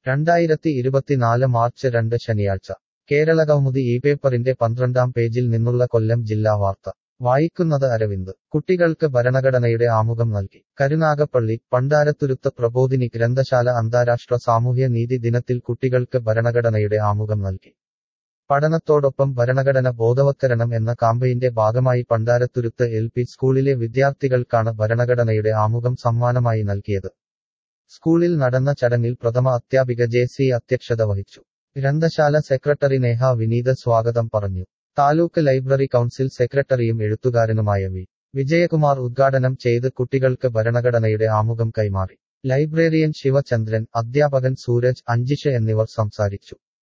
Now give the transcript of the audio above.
രണ്ടായിരത്തി ഇരുപത്തിനാല് മാർച്ച് രണ്ട് ശനിയാഴ്ച കേരള കൗമുദി ഈ പേപ്പറിന്റെ പന്ത്രണ്ടാം പേജിൽ നിന്നുള്ള കൊല്ലം ജില്ലാ വാർത്ത വായിക്കുന്നത് അരവിന്ദ് കുട്ടികൾക്ക് ഭരണഘടനയുടെ ആമുഖം നൽകി കരുനാഗപ്പള്ളി പണ്ടാരത്തുരുത്ത് പ്രബോധിനി ഗ്രന്ഥശാല അന്താരാഷ്ട്ര സാമൂഹ്യ നീതി ദിനത്തിൽ കുട്ടികൾക്ക് ഭരണഘടനയുടെ ആമുഖം നൽകി പഠനത്തോടൊപ്പം ഭരണഘടന ബോധവത്കരണം എന്ന കാമ്പയിന്റെ ഭാഗമായി പണ്ടാരത്തുരുത്ത് എൽ പി സ്കൂളിലെ വിദ്യാർത്ഥികൾക്കാണ് ഭരണഘടനയുടെ ആമുഖം സമ്മാനമായി നൽകിയത് സ്കൂളിൽ നടന്ന ചടങ്ങിൽ പ്രഥമ അധ്യാപിക ജെ സി അധ്യക്ഷത വഹിച്ചു ഗ്രന്ഥശാല സെക്രട്ടറി നേഹ വിനീത് സ്വാഗതം പറഞ്ഞു താലൂക്ക് ലൈബ്രറി കൗൺസിൽ സെക്രട്ടറിയും എഴുത്തുകാരനുമായ വി വിജയകുമാർ ഉദ്ഘാടനം ചെയ്ത് കുട്ടികൾക്ക് ഭരണഘടനയുടെ ആമുഖം കൈമാറി ലൈബ്രറിയൻ ശിവചന്ദ്രൻ അധ്യാപകൻ സൂരജ് അഞ്ജിഷ എന്നിവർ സംസാരിച്ചു